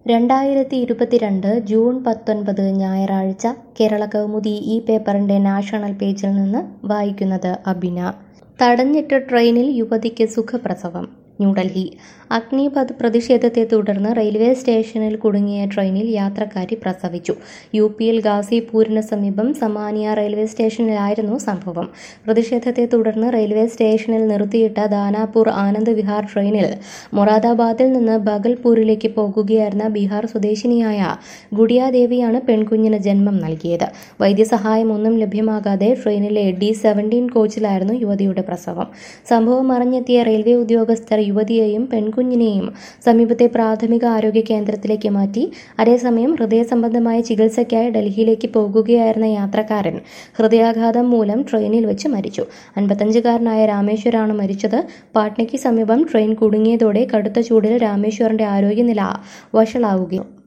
രണ്ടായിരത്തി ഇരുപത്തിരണ്ട് ജൂൺ പത്തൊൻപത് ഞായറാഴ്ച കേരള കൗമുദി ഈ പേപ്പറിൻ്റെ നാഷണൽ പേജിൽ നിന്ന് വായിക്കുന്നത് അബിന തടഞ്ഞിട്ട ട്രെയിനിൽ യുവതിക്ക് സുഖപ്രസവം ന്യൂഡൽഹി അഗ്നിപഥ് പ്രതിഷേധത്തെ തുടർന്ന് റെയിൽവേ സ്റ്റേഷനിൽ കുടുങ്ങിയ ട്രെയിനിൽ യാത്രക്കാരി പ്രസവിച്ചു യു പിയിൽ ഗാസിപൂരിന് സമീപം സമാനിയ റെയിൽവേ സ്റ്റേഷനിലായിരുന്നു സംഭവം പ്രതിഷേധത്തെ തുടർന്ന് റെയിൽവേ സ്റ്റേഷനിൽ നിർത്തിയിട്ട ദാനാപൂർ ആനന്ദ് വിഹാർ ട്രെയിനിൽ മൊറാദാബാദിൽ നിന്ന് ബഗൽപൂരിലേക്ക് പോകുകയായിരുന്ന ബീഹാർ സ്വദേശിനിയായ ഗുഡിയാദേവിയാണ് പെൺകുഞ്ഞിന് ജന്മം നൽകിയത് വൈദ്യസഹായം ഒന്നും ലഭ്യമാകാതെ ട്രെയിനിലെ ഡി സെവൻറ്റീൻ കോച്ചിലായിരുന്നു യുവതിയുടെ പ്രസവം സംഭവം അറിഞ്ഞെത്തിയ റെയിൽവേ ഉദ്യോഗസ്ഥർ യുവതിയെയും പെൺകുഞ്ഞിനെയും സമീപത്തെ പ്രാഥമിക ആരോഗ്യ കേന്ദ്രത്തിലേക്ക് മാറ്റി അതേസമയം ഹൃദയ സംബന്ധമായ ചികിത്സയ്ക്കായി ഡൽഹിയിലേക്ക് പോകുകയായിരുന്ന യാത്രക്കാരൻ ഹൃദയാഘാതം മൂലം ട്രെയിനിൽ വെച്ച് മരിച്ചു അൻപത്തഞ്ചുകാരനായ രാമേശ്വരാണ് മരിച്ചത് പാട്നയ്ക്ക് സമീപം ട്രെയിൻ കുടുങ്ങിയതോടെ കടുത്ത ചൂടിൽ രാമേശ്വറിന്റെ ആരോഗ്യനില വഷളാവുകയും